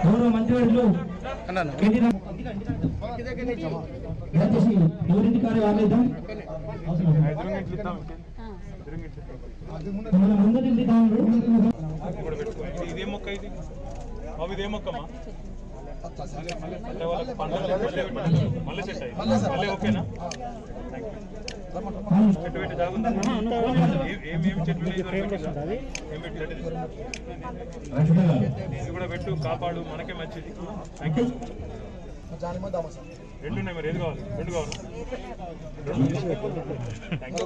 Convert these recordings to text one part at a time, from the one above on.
గౌరవ మంత్రివర్యులు కేటీ రామ్- దయచేసి ఎవరింటి కార్య వాళ్ళేద్దాం మన ముందరింటి దాంట్లో కూడా పెట్టుకో ఇది ఇదే మొక్క ఇది అవి ఇదే మొక్కమ్మా అంటే వాళ్ళకి పండుగ మళ్ళీ మళ్ళీ సెట్ అయ్యి మళ్ళీ ఓకేనా చెట్టు పెట్టి జాగుందా ఏమేమి చెట్లు ఉన్నాయి? ఇదివరకు పెట్టిందా? ఏం పెట్టలేదు ఇది కూడా పెట్టు కాపాడు మనకే మంచిది థ్యాంక్ యూ రెండు ఉన్నాయి మరి ఏది కావాలి రెండు కావాలి థ్యాంక్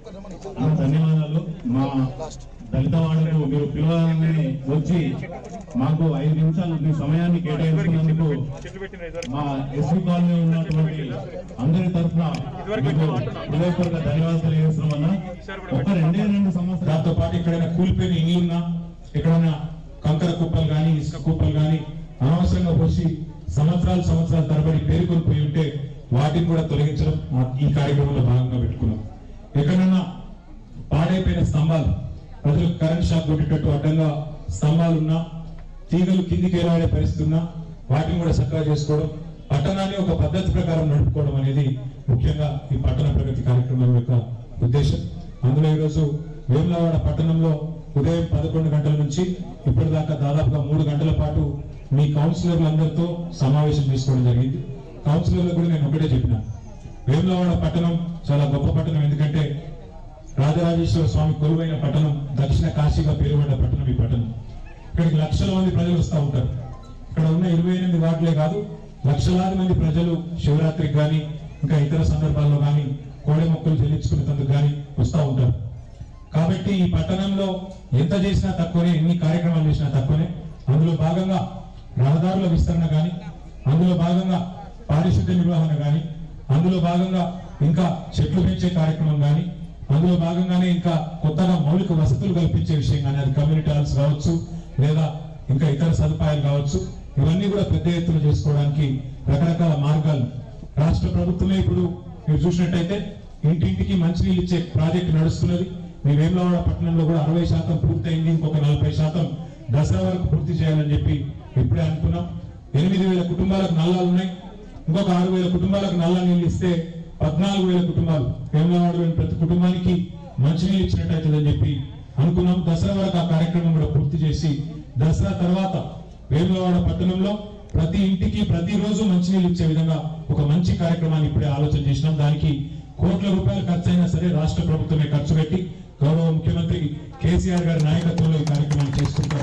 యూ ధన్యవాదాలు మా దళిత వాళ్ళకు మీరు పిలవాలని వచ్చి మాకు ఐదు నిమిషాలు మీ సమయాన్ని కేటాయించినందుకు చెట్లు పెట్టిన ఇదివరకు మా ఎస్వి కాలనీ ఉన్నటువంటి అందరి తరఫున మీకు హృదయపూర్వక ధన్యవాదాలు తెలియజేస్తున్నామన్నా ఒక రెండే రెండు సంవత్సరాలు దాంతో పాటు ఎక్కడైనా కూలిపోయిన ఇల్లు ఉన్నా ఎక్కడైనా కంకర కుప్పలు కానీ ఇసుక కుప్పలు కానీ అనవసరంగా పోసి సంవత్సరాలు సంవత్సరాల తరబడి పేరుకొని పోయి ఉంటే వాటిని కూడా తొలగించడం ఆ- ఈ కార్యక్రమంలో భాగంగా పెట్టుకున్నాం ఎక్కడైనా పాడైపోయిన స్తంభాలు ప్రజలకు కరెంట్ షాక్ కొట్టేటట్టు అడ్డంగా స్తంభాలు ఉన్నా తీగలు కిందికి ఏలాడే పరిస్థితి ఉన్నా వాటిని కూడా చక్కగా చేసుకోవడం పట్టణాన్ని ఒక పద్ధతి ప్రకారం నడుపుకోవడం అనేది ముఖ్యంగా ఈ పట్టణ ప్రగతి కార్యక్రమం యొక్క ఉద్దేశం అందులో ఈరోజు వేములవాడ పట్టణంలో ఉదయం పదకొండు గంటల నుంచి ఇప్పటిదాకా దాదాపుగా మూడు గంటల పాటు మీ కౌన్సిలర్లందరితో సమావేశం తీసుకోవడం జరిగింది కౌన్సిలర్లకు కూడా నేను ఒకటే చెప్పిన వేములవాడ పట్టణం చాలా గొప్ప పట్టణం ఎందుకంటే రాజరాజేశ్వర స్వామి కొలువైన పట్టణం దక్షిణ కాశీగా పేరుపడ్డ పట్టణం ఈ పట్టణం ఇక్కడికి లక్షల మంది ప్రజలు వస్తూ ఉంటారు ఇక్కడ ఉన్న ఇరవై ఎనిమిది వార్డులే కాదు లక్షలాది మంది ప్రజలు శివరాత్రికి కానీ ఇంకా ఇతర సందర్భాల్లో కానీ కోడె మొక్కలు చెల్లించుకునేందుకు కానీ వస్తూ ఉంటారు కాబట్టి ఈ పట్టణంలో ఎంత చేసినా తక్కువనే ఎన్ని కార్యక్రమాలు చేసినా తక్కువనే అందులో భాగంగా రహదారుల విస్తరణ కానీ అందులో భాగంగా పారిశుద్ధ్య నిర్వహణ కానీ అందులో భాగంగా ఇంకా చెట్లు పెంచే కార్యక్రమం కానీ అందులో భాగంగానే ఇంకా కొత్తగా మౌలిక వసతులు కల్పించే విషయం కానీ అది కమ్యూనిటీ హాల్స్ కావచ్చు లేదా ఇంకా ఇతర సదుపాయాలు కావచ్చు ఇవన్నీ కూడా పెద్ద ఎత్తున చేసుకోవడానికి రకరకాల మార్గాలు రాష్ట్ర ప్రభుత్వమే ఇప్పుడు మీరు చూసినట్టయితే ఇంటింటికి మంచినీళ్ళు ఇచ్చే ప్రాజెక్టు నడుస్తున్నది మీ వేములవాడ పట్టణంలో కూడా అరవై శాతం పూర్తయింది ఇంకొక నలభై శాతం దసరా వరకు పూర్తి చేయాలని చెప్పి ఇప్పుడే అనుకున్నాం ఎనిమిది వేల కుటుంబాలకు నల్లాలు ఉన్నాయి ఇంకొక ఆరు వేల కుటుంబాలకు నల్ల నీళ్ళు ఇస్తే పద్నాలుగు వేల కుటుంబాలు వేములవాడలోని ప్రతి కుటుంబానికి మంచినీళ్ళు ఇచ్చినట్టయితుందని చెప్పి అనుకున్నాం దసరా వరకు ఆ కార్యక్రమం కూడా పూర్తి చేసి దసరా తర్వాత వేములవాడ పట్టణంలో ప్రతి ఇంటికి ప్రతిరోజు మంచినీళ్ళు ఇచ్చే విధంగా ఒక మంచి కార్యక్రమాన్ని ఇప్పుడే ఆలోచన చేసినాం దానికి కోట్ల రూపాయలు ఖర్చు అయినా సరే రాష్ట్ర ప్రభుత్వమే ఖర్చు పెట్టి గౌరవ ముఖ్యమంత్రి కేసీఆర్ గారి నాయకత్వంలో ఈ కార్యక్రమాన్ని చేసుకుంటాం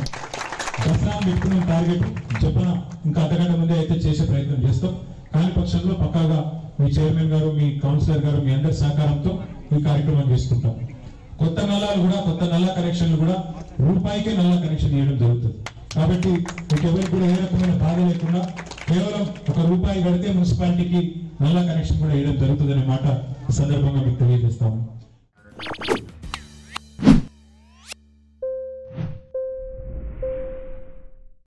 దసరా పెట్టుకున్న టార్గెట్ చెప్పన ఇంకా అంతకంటే ముందే అయితే చేసే ప్రయత్నం చేస్తాం కాని పక్షంలో పక్కాగా మీ చైర్మన్ గారు మీ కౌన్సిలర్ గారు మీ అందరి సహకారంతో ఈ కార్యక్రమం చేసుకుంటాం కొత్త నల్లాలు కూడా కొత్త నల్ల కనెక్షన్లు కూడా రూపాయికే నల్ల కనెక్షన్ ఇవ్వడం జరుగుతుంది కాబట్టి మీకు ఎవరికి కూడా ఏ రకమైన బాధ లేకుండా కేవలం ఒక రూపాయి కడితే మున్సిపాలిటీకి నల్ల కనెక్షన్ కూడా ఇవ్వడం జరుగుతుందనే మాట ఈ సందర్భంగా మీకు తెలియజేస్తాము